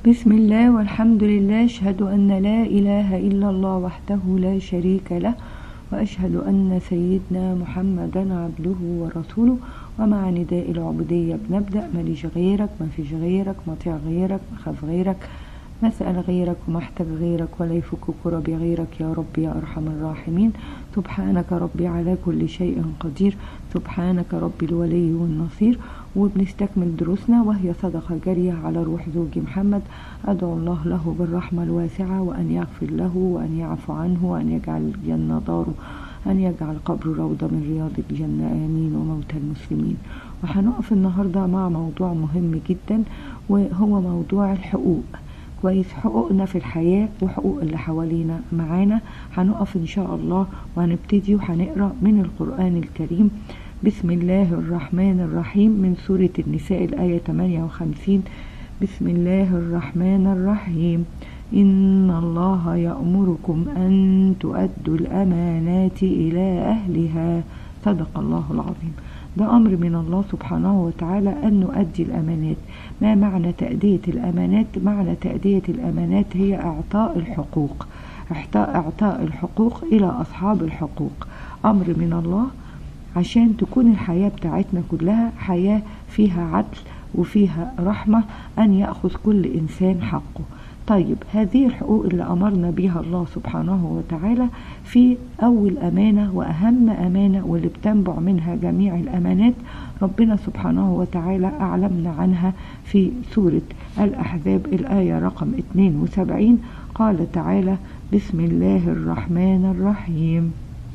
بسم الله والحمد لله أشهد أن لا إله إلا الله وحده لا شريك له وأشهد أن سيدنا محمدا عبده ورسوله ومع نداء العبودية بنبدأ ماليش غيرك ما فيش غيرك مطيع غيرك مخاف غيرك مسأل غيرك ومحتاج غيرك ولا يفك كربي غيرك يا رب يا أرحم الراحمين سبحانك ربي على كل شيء قدير سبحانك ربي الولي والنصير وبنستكمل دروسنا وهي صدقة جارية على روح زوجي محمد أدعو الله له بالرحمة الواسعة وأن يغفر له وأن يعفو عنه وأن يجعل الجنة داره أن يجعل قبره روضة من رياض الجنة آمين وموتى المسلمين وهنقف النهاردة مع موضوع مهم جدا وهو موضوع الحقوق كويس حقوقنا في الحياة وحقوق اللي حوالينا معانا هنقف إن شاء الله وهنبتدي وهنقرأ من القرآن الكريم بسم الله الرحمن الرحيم من سورة النساء الآية 58 بسم الله الرحمن الرحيم إن الله يأمركم أن تؤدوا الأمانات إلى أهلها صدق الله العظيم ده أمر من الله سبحانه وتعالى أن نؤدي الأمانات ما معنى تأدية الأمانات؟ معنى تأدية الأمانات هي إعطاء الحقوق إعطاء الحقوق إلى أصحاب الحقوق أمر من الله عشان تكون الحياة بتاعتنا كلها حياة فيها عدل وفيها رحمة أن يأخذ كل إنسان حقه طيب هذه الحقوق اللي أمرنا بها الله سبحانه وتعالى في أول أمانة وأهم أمانة واللي بتنبع منها جميع الأمانات ربنا سبحانه وتعالى أعلمنا عنها في سورة الأحزاب الآية رقم 72 قال تعالى بسم الله الرحمن الرحيم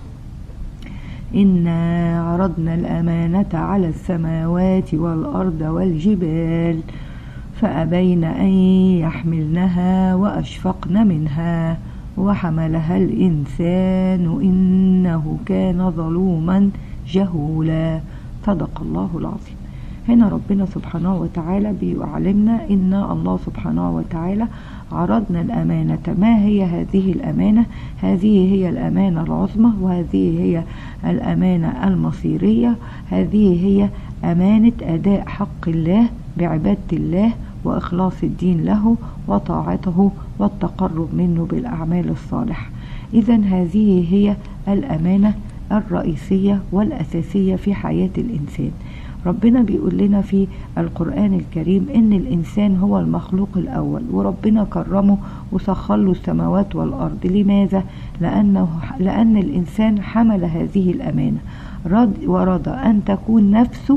إنا عرضنا الأمانة على السماوات والأرض والجبال فأبين أن يحملنها وأشفقن منها وحملها الإنسان إنه كان ظلوما جهولا صدق الله العظيم هنا ربنا سبحانه وتعالى بيعلمنا إن الله سبحانه وتعالى عرضنا الأمانة ما هي هذه الأمانة هذه هي الأمانة العظمى وهذه هي الأمانة المصيرية هذه هي أمانة أداء حق الله بعبادة الله وإخلاص الدين له وطاعته والتقرب منه بالأعمال الصالحة إذا هذه هي الأمانة الرئيسية والأساسية في حياة الإنسان ربنا بيقول لنا في القرآن الكريم إن الإنسان هو المخلوق الأول وربنا كرمه وسخر له السماوات والأرض لماذا؟ لأنه لأن الإنسان حمل هذه الأمانة رد ورضى أن تكون نفسه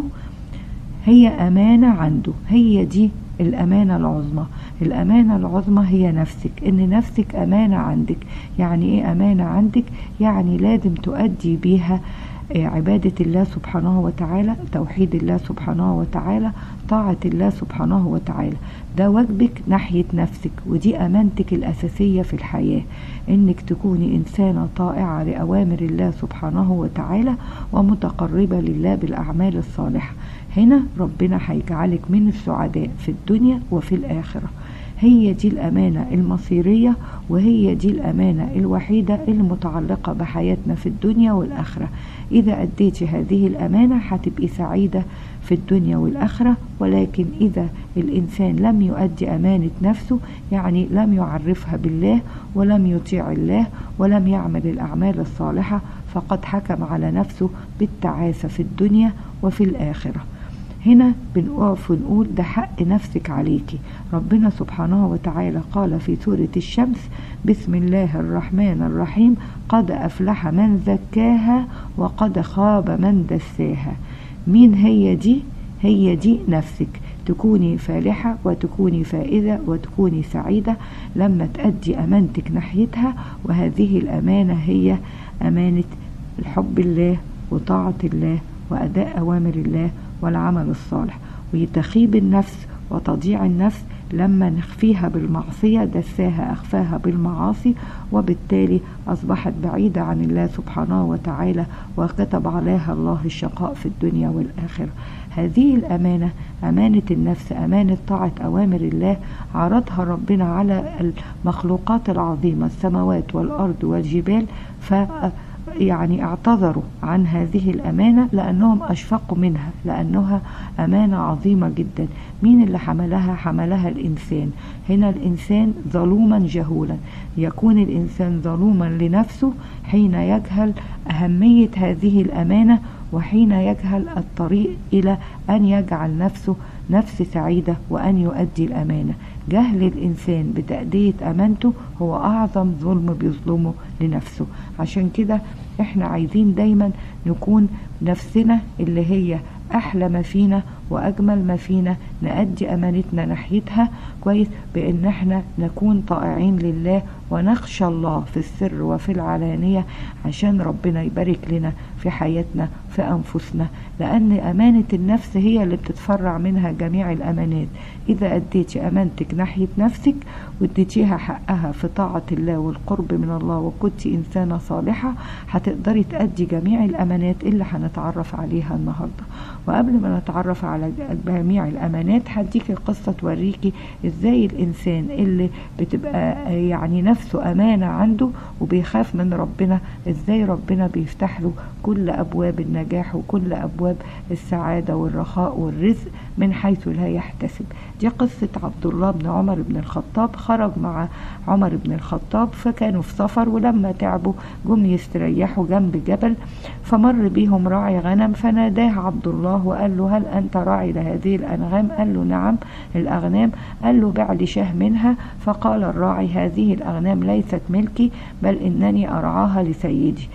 هي أمانة عنده هي دي الأمانة العظمى الأمانة العظمى هي نفسك إن نفسك أمانة عندك يعني إيه أمانة عندك يعني لازم تؤدي بيها عبادة الله سبحانه وتعالى توحيد الله سبحانه وتعالى طاعة الله سبحانه وتعالى ده واجبك ناحية نفسك ودي أمانتك الأساسية في الحياة إنك تكوني إنسانة طائعة لأوامر الله سبحانه وتعالى ومتقربة لله بالأعمال الصالحة هنا ربنا هيجعلك من السعداء في الدنيا وفي الآخرة هي دي الأمانة المصيرية وهي دي الأمانة الوحيدة المتعلقة بحياتنا في الدنيا والآخرة إذا أديتي هذه الأمانة هتبقي سعيدة في الدنيا والآخرة ولكن إذا الإنسان لم يؤدي أمانة نفسه يعني لم يعرفها بالله ولم يطيع الله ولم يعمل الأعمال الصالحة فقد حكم على نفسه بالتعاسة في الدنيا وفي الآخرة هنا بنقف ونقول ده حق نفسك عليكي ربنا سبحانه وتعالى قال في سورة الشمس بسم الله الرحمن الرحيم قد أفلح من زكاها وقد خاب من دساها مين هي دي هي دي نفسك تكوني فالحة وتكوني فائزة وتكوني سعيدة لما تأدي أمانتك ناحيتها وهذه الأمانة هي أمانة الحب الله وطاعة الله وأداء أوامر الله والعمل الصالح وتخيب النفس وتضييع النفس لما نخفيها بالمعصية دساها أخفاها بالمعاصي وبالتالي أصبحت بعيدة عن الله سبحانه وتعالى وكتب عليها الله الشقاء في الدنيا والآخرة هذه الأمانة أمانة النفس أمانة طاعة أوامر الله عرضها ربنا على المخلوقات العظيمة السماوات والأرض والجبال ف يعني اعتذروا عن هذه الأمانة لأنهم أشفقوا منها لأنها أمانة عظيمة جدا مين اللي حملها حملها الإنسان هنا الإنسان ظلوما جهولا يكون الإنسان ظلوما لنفسه حين يجهل أهمية هذه الأمانة وحين يجهل الطريق إلى أن يجعل نفسه نفس سعيدة وأن يؤدي الأمانة جهل الإنسان بتأدية أمانته هو أعظم ظلم بيظلمه لنفسه عشان كده احنا عايزين دايما نكون نفسنا اللي هي أحلى ما فينا وأجمل ما فينا نأدي أمانتنا ناحيتها كويس بأن احنا نكون طائعين لله ونخشى الله في السر وفي العلانية عشان ربنا يبارك لنا في حياتنا في أنفسنا لأن أمانة النفس هي اللي بتتفرع منها جميع الأمانات إذا أديتي أمانتك ناحية نفسك واديتيها حقها في طاعة الله والقرب من الله وكنت إنسانة صالحة هتقدري تأدي جميع الأمانات اللي هنتعرف عليها النهاردة وقبل ما نتعرف على جميع الأمانات هديكي قصة توريكي إزاي الإنسان اللي بتبقى يعني نفسه أمانة عنده وبيخاف من ربنا إزاي ربنا بيفتح له كل أبواب النجاح وكل أبواب السعادة والرخاء والرزق من حيث لا يحتسب دي قصة عبد الله بن عمر بن الخطاب خرج مع عمر بن الخطاب فكانوا في سفر ولما تعبوا جم يستريحوا جنب جبل فمر بيهم راعي غنم فناداه عبد الله وقال له هل أنت راعي لهذه الأنغام قال له نعم الأغنام قال له بع لي شاه منها فقال الراعي هذه الأغنام ليست ملكي بل إنني أرعاها لسيدي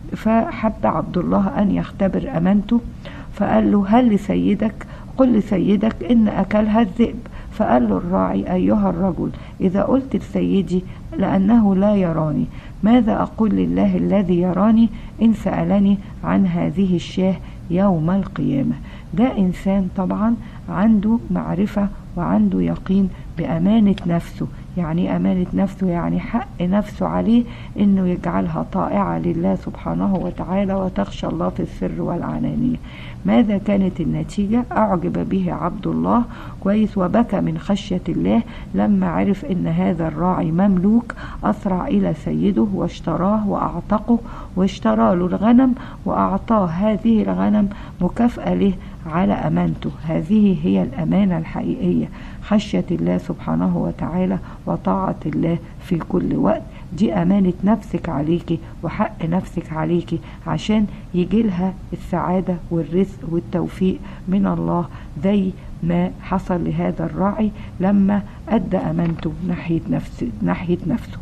فحب عبد الله أن يختبر أمانته فقال له هل لسيدك قل لسيدك إن أكلها الذئب فقال له الراعي أيها الرجل إذا قلت لسيدي لأنه لا يراني ماذا أقول لله الذي يراني إن سألني عن هذه الشاه يوم القيامة ده إنسان طبعا عنده معرفة وعنده يقين بأمانة نفسه يعني أمانة نفسه يعني حق نفسه عليه إنه يجعلها طائعة لله سبحانه وتعالى وتخشى الله في السر والعلانية ماذا كانت النتيجة أعجب به عبد الله كويس وبكى من خشية الله لما عرف إن هذا الراعي مملوك أسرع إلى سيده واشتراه وأعتقه واشترى له الغنم وأعطاه هذه الغنم مكافأة له على أمانته هذه هي الأمانة الحقيقية خشية الله سبحانه وتعالى وطاعة الله في كل وقت دي أمانة نفسك عليكي وحق نفسك عليكي عشان يجيلها السعادة والرزق والتوفيق من الله زي ما حصل لهذا الراعي لما أدى أمانته ناحية نفسه, ناحية نفسه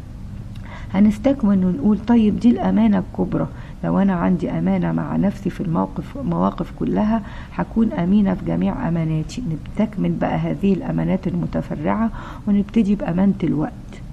هنستكمل ونقول طيب دي الأمانة الكبرى لو أنا عندي أمانة مع نفسي في الموقف مواقف كلها هكون أمينة في جميع أماناتي نستكمل بقى هذه الأمانات المتفرعة ونبتدي بأمانة الوقت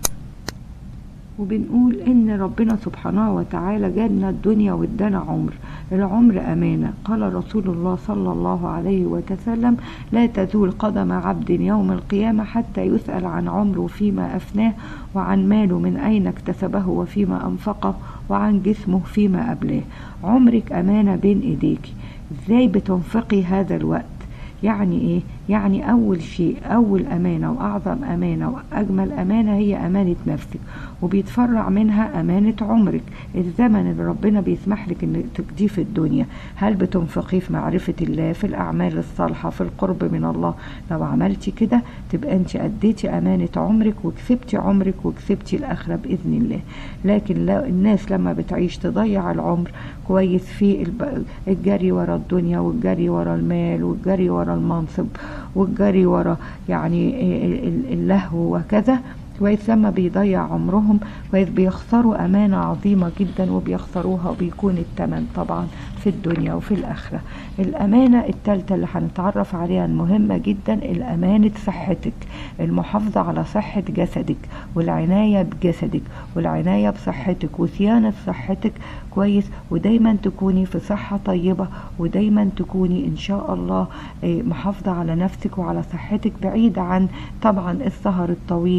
وبنقول ان ربنا سبحانه وتعالى جالنا الدنيا وادانا عمر العمر امانه قال رسول الله صلى الله عليه وسلم لا تزول قدم عبد يوم القيامه حتى يسال عن عمره فيما افناه وعن ماله من اين اكتسبه وفيما انفقه وعن جسمه فيما ابلاه عمرك امانه بين ايديك ازاي بتنفقي هذا الوقت يعني ايه يعني اول شيء اول امانه واعظم امانه واجمل امانه هي امانه نفسك وبيتفرع منها امانه عمرك الزمن اللي ربنا بيسمح لك ان تقضيه في الدنيا هل بتنفقيه في معرفه الله في الاعمال الصالحه في القرب من الله لو عملتي كده تبقى انت اديتي امانه عمرك وكسبتي عمرك وكسبتي الاخره باذن الله لكن لو الناس لما بتعيش تضيع العمر كويس في الجري ورا الدنيا والجري ورا المال والجري ورا المنصب والجري ورا يعني اللهو وكذا كويس لما بيضيع عمرهم كويس بيخسروا أمانة عظيمة جدا وبيخسروها وبيكون التمن طبعا في الدنيا وفي الآخرة الأمانة التالتة اللي هنتعرف عليها المهمة جدا الأمانة صحتك المحافظة على صحة جسدك والعناية بجسدك والعناية بصحتك وصيانة صحتك كويس ودايما تكوني في صحة طيبة ودايما تكوني إن شاء الله محافظة على نفسك وعلى صحتك بعيدة عن طبعا السهر الطويل وعن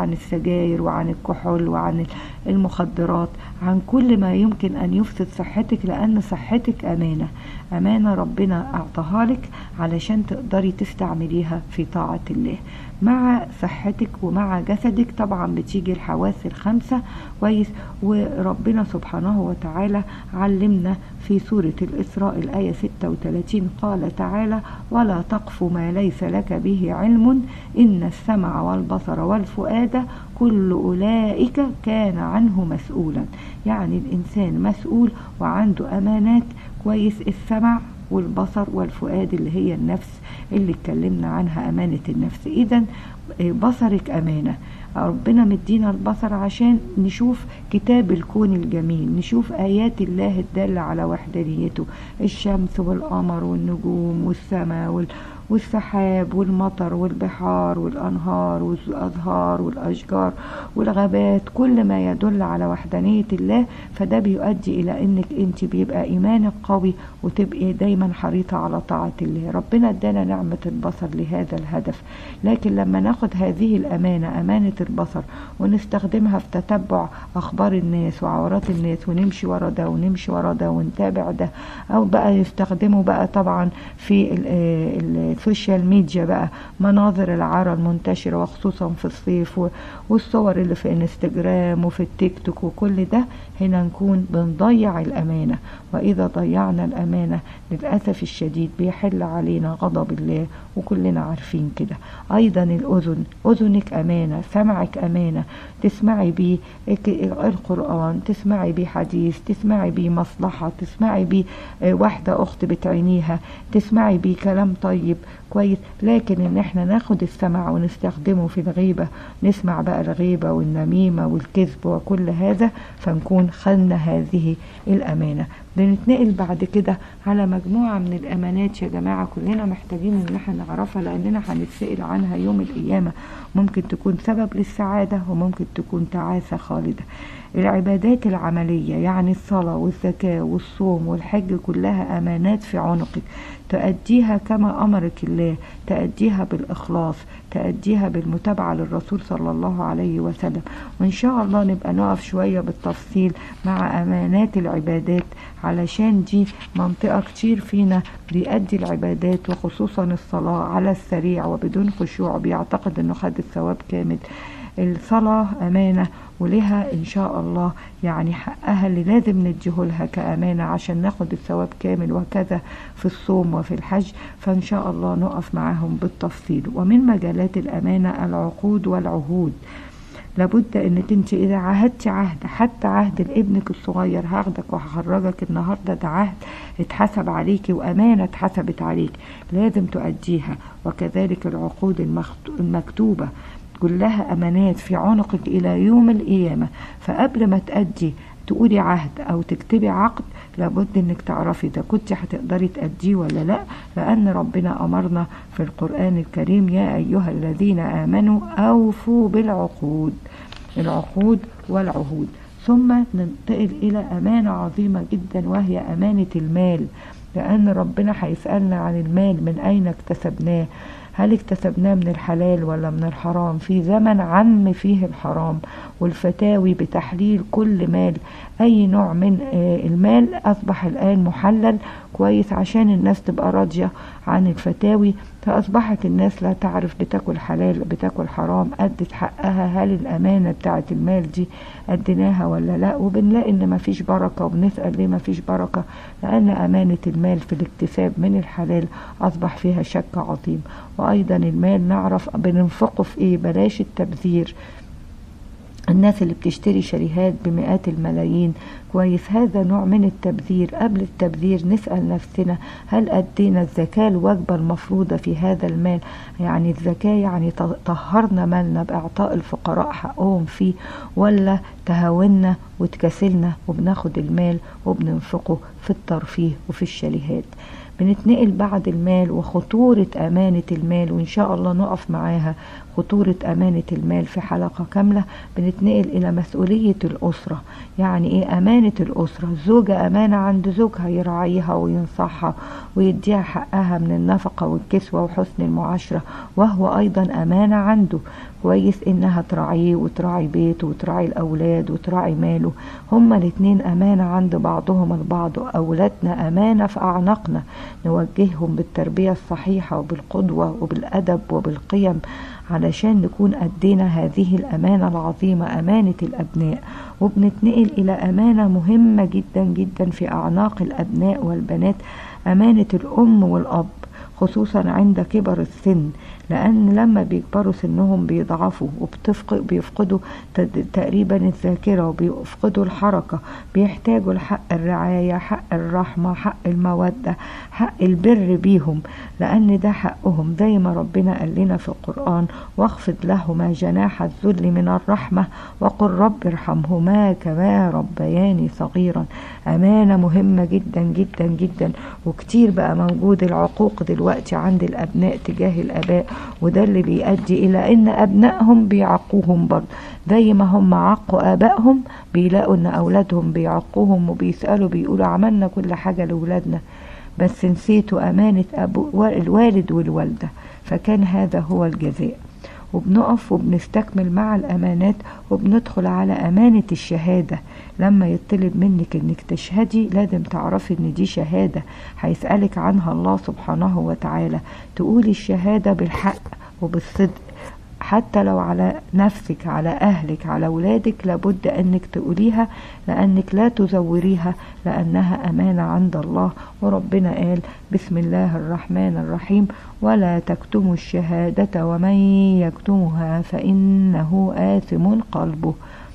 عن السجاير وعن الكحول وعن المخدرات عن كل ما يمكن أن يفسد صحتك لأن صحتك أمانة أمانة ربنا أعطاها لك علشان تقدري تستعمليها في طاعة الله مع صحتك ومع جسدك طبعا بتيجي الحواس الخمسة كويس وربنا سبحانه وتعالى علمنا في سورة الإسراء الآية 36 قال تعالى ولا تقف ما ليس لك به علم إن السمع والبصر والفؤاد كل أولئك كان عنه مسؤولا يعني الإنسان مسؤول وعنده أمانات كويس السمع والبصر والفؤاد اللي هي النفس اللي اتكلمنا عنها أمانة النفس إذا بصرك أمانة ربنا مدينا البصر عشان نشوف كتاب الكون الجميل نشوف آيات الله الدالة على وحدانيته الشمس والقمر والنجوم والسماء وال والسحاب والمطر والبحار والأنهار والأزهار والأشجار والغابات كل ما يدل على وحدانية الله فده بيؤدي إلى إنك أنت بيبقى إيمانك قوي وتبقي دايما حريصة على طاعة الله ربنا ادانا نعمة البصر لهذا الهدف لكن لما ناخد هذه الأمانة أمانة البصر ونستخدمها في تتبع أخبار الناس وعورات الناس ونمشي ورا ده ونمشي ورا ده ونتابع ده أو بقى يستخدموا بقى طبعا في السوشيال ميديا بقى مناظر العرى المنتشرة وخصوصا في الصيف والصور اللي في انستجرام وفي التيك توك وكل ده هنا نكون بنضيع الأمانة وإذا ضيعنا الأمانة للأسف الشديد بيحل علينا غضب الله وكلنا عارفين كده أيضا الأذن أذنك أمانة سمعك أمانة تسمعي بيه القرآن تسمعي بيه حديث تسمعي بيه مصلحة تسمعي بيه واحدة أخت بتعينيها تسمعي بيه كلام طيب كويس لكن ان احنا ناخد السمع ونستخدمه في الغيبة نسمع بقى الغيبة والنميمة والكذب وكل هذا فنكون خلنا هذه الأمانة بنتنقل بعد كده على مجموعة من الأمانات يا جماعة كلنا محتاجين ان احنا نعرفها لأننا هنتسأل عنها يوم القيامة ممكن تكون سبب للسعادة وممكن تكون تعاسة خالدة العبادات العملية يعني الصلاة والزكاة والصوم والحج كلها أمانات في عنقك تأديها كما أمرك الله تأديها بالإخلاص تأديها بالمتابعة للرسول صلى الله عليه وسلم وإن شاء الله نبقى نقف شوية بالتفصيل مع أمانات العبادات علشان دي منطقة كتير فينا بيأدي العبادات وخصوصا الصلاة على السريع وبدون خشوع بيعتقد انه خد الثواب كامل الصلاة أمانة ولها إن شاء الله يعني حقها اللي لازم نديهولها كأمانة عشان ناخد الثواب كامل وكذا في الصوم وفي الحج فإن شاء الله نقف معاهم بالتفصيل ومن مجالات الأمانة العقود والعهود لابد انك انت اذا عهدتي عهد حتى عهد لابنك الصغير هاخدك وهخرجك النهارده ده عهد اتحسب عليكي وامانه اتحسبت عليك لازم تؤديها وكذلك العقود المكتوبه كلها أمانات في عنقك إلى يوم القيامة فقبل ما تأدي تقولي عهد أو تكتبي عقد لابد إنك تعرفي إذا كنت هتقدري تأديه ولا لأ لأن ربنا أمرنا في القرآن الكريم يا أيها الذين آمنوا أوفوا بالعقود العقود والعهود ثم ننتقل إلى أمانة عظيمة جدا وهي أمانة المال لأن ربنا هيسألنا عن المال من أين اكتسبناه هل اكتسبناه من الحلال ولا من الحرام في زمن عم فيه الحرام والفتاوي بتحليل كل مال اي نوع من المال اصبح الان محلل كويس عشان الناس تبقى راضية عن الفتاوي فاصبحت الناس لا تعرف بتاكل حلال بتاكل حرام ادت حقها هل الامانة بتاعت المال دي اديناها ولا لا وبنلاقي ان مفيش بركة وبنسأل ليه مفيش بركة لان امانة المال في الاكتساب من الحلال اصبح فيها شك عظيم وايضا المال نعرف بننفقه في ايه بلاش التبذير الناس اللي بتشتري شريهات بمئات الملايين كويس هذا نوع من التبذير قبل التبذير نسأل نفسنا هل أدينا الزكاة الواجبة المفروضة في هذا المال يعني الزكاة يعني طهرنا مالنا بإعطاء الفقراء حقهم فيه ولا تهاونا وتكسلنا وبناخد المال وبننفقه في الترفيه وفي الشاليهات بنتنقل بعد المال وخطورة أمانة المال وإن شاء الله نقف معاها خطورة أمانة المال في حلقة كاملة بنتنقل إلى مسؤولية الأسرة يعني إيه أمانة الأسرة الزوجة أمانة عند زوجها يراعيها وينصحها ويديها حقها من النفقة والكسوة وحسن المعاشرة وهو أيضا أمانة عنده كويس إنها تراعيه وتراعي بيته وتراعي الأولاد وتراعي ماله هما الاتنين أمانة عند بعضهم البعض أولادنا أمانة في أعناقنا نوجههم بالتربية الصحيحة وبالقدوة وبالأدب وبالقيم علشان نكون أدينا هذه الأمانة العظيمة أمانة الأبناء وبنتنقل إلى أمانة مهمة جدا جدا في أعناق الأبناء والبنات أمانة الأم والأب خصوصا عند كبر السن لأن لما بيكبروا سنهم بيضعفوا وبيفقدوا تقريبا الذاكرة وبيفقدوا الحركة بيحتاجوا لحق الرعاية حق الرحمة حق المودة حق البر بيهم لأن ده حقهم زي ما ربنا قال لنا في القرآن واخفض لهما جناح الذل من الرحمة وقل رب ارحمهما كما ربياني صغيرا أمانة مهمة جدا جدا جدا وكتير بقى موجود العقوق دلوقتي عند الأبناء تجاه الآباء وده اللي بيؤدي إلى إن أبنائهم بيعقوهم برضه زي ما هم عقوا آبائهم بيلاقوا إن أولادهم بيعقوهم وبيسألوا بيقولوا عملنا كل حاجة لأولادنا بس نسيتوا أمانة أبو الوالد والوالدة فكان هذا هو الجزاء وبنقف وبنستكمل مع الأمانات وبندخل على أمانة الشهادة لما يطلب منك انك تشهدي لازم تعرفي ان دي شهادة هيسألك عنها الله سبحانه وتعالى تقولي الشهادة بالحق وبالصدق حتى لو على نفسك على أهلك على ولادك لابد أنك تقوليها لأنك لا تزوريها لأنها أمانة عند الله وربنا قال بسم الله الرحمن الرحيم ولا تكتموا الشهادة ومن يكتمها فإنه آثم قلبه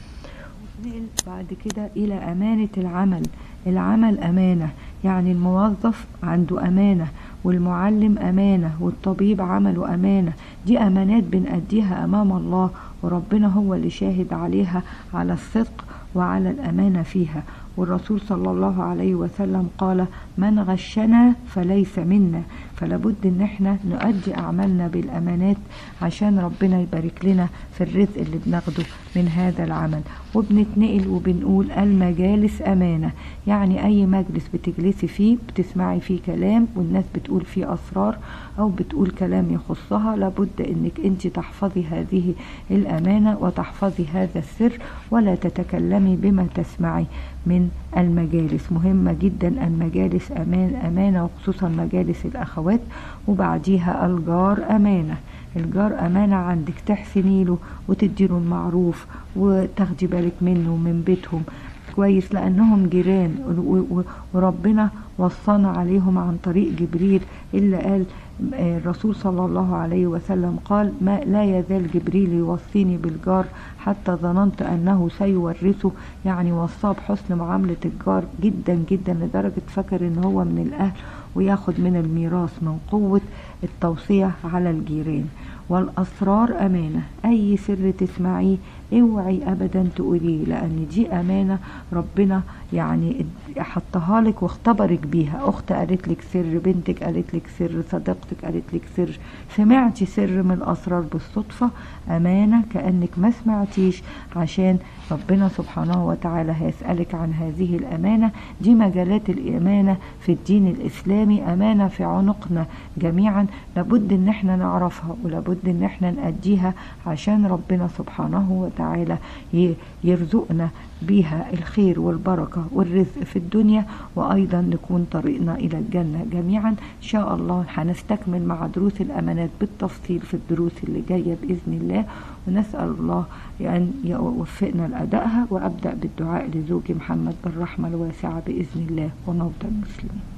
بعد كده إلى أمانة العمل العمل أمانة يعني الموظف عنده أمانة والمعلم أمانة والطبيب عمله أمانة دي أمانات بنأديها أمام الله وربنا هو اللي شاهد عليها على الصدق وعلى الأمانة فيها والرسول صلى الله عليه وسلم قال من غشنا فليس منا فلابد ان احنا نؤدي اعمالنا بالامانات عشان ربنا يبارك لنا في الرزق اللي بناخده من هذا العمل وبنتنقل وبنقول المجالس امانه يعني اي مجلس بتجلسي فيه بتسمعي فيه كلام والناس بتقول فيه اسرار او بتقول كلام يخصها لابد انك انت تحفظي هذه الامانه وتحفظي هذا السر ولا تتكلمي بما تسمعي من المجالس مهمه جدا المجالس امان امانه وخصوصا مجالس الاخوات وبعديها الجار امانه الجار أمانة عندك تحسني له وتديله المعروف وتاخدي بالك منه ومن بيتهم كويس لأنهم جيران وربنا وصانا عليهم عن طريق جبريل اللي قال الرسول صلى الله عليه وسلم قال ما لا يزال جبريل يوصيني بالجار حتى ظننت أنه سيورثه يعني وصاه بحسن معاملة الجار جدا جدا لدرجة فكر إن هو من الأهل وياخد من الميراث من قوة التوصية على الجيران والأسرار أمانة أي سر تسمعيه اوعي أبدا تقوليه لأن دي أمانة ربنا يعني حطها لك واختبرك بيها أخت قالت لك سر بنتك قالت لك سر صديقتك قالت لك سر سمعتي سر من الأسرار بالصدفة أمانة كأنك ما سمعتيش عشان ربنا سبحانه وتعالى هيسألك عن هذه الأمانة دي مجالات الأمانة في الدين الإسلامي أمانة في عنقنا جميعا لابد إن احنا نعرفها ولابد إن احنا نأديها عشان ربنا سبحانه وتعالى يرزقنا بيها الخير والبركة والرزق في الدنيا وأيضا نكون طريقنا إلى الجنة جميعا إن شاء الله هنستكمل مع دروس الأمانات بالتفصيل في الدروس اللي جاية بإذن الله ونسأل الله أن يوفقنا لأدائها وأبدأ بالدعاء لزوجي محمد بالرحمة الواسعة بإذن الله ونفضل مسلمين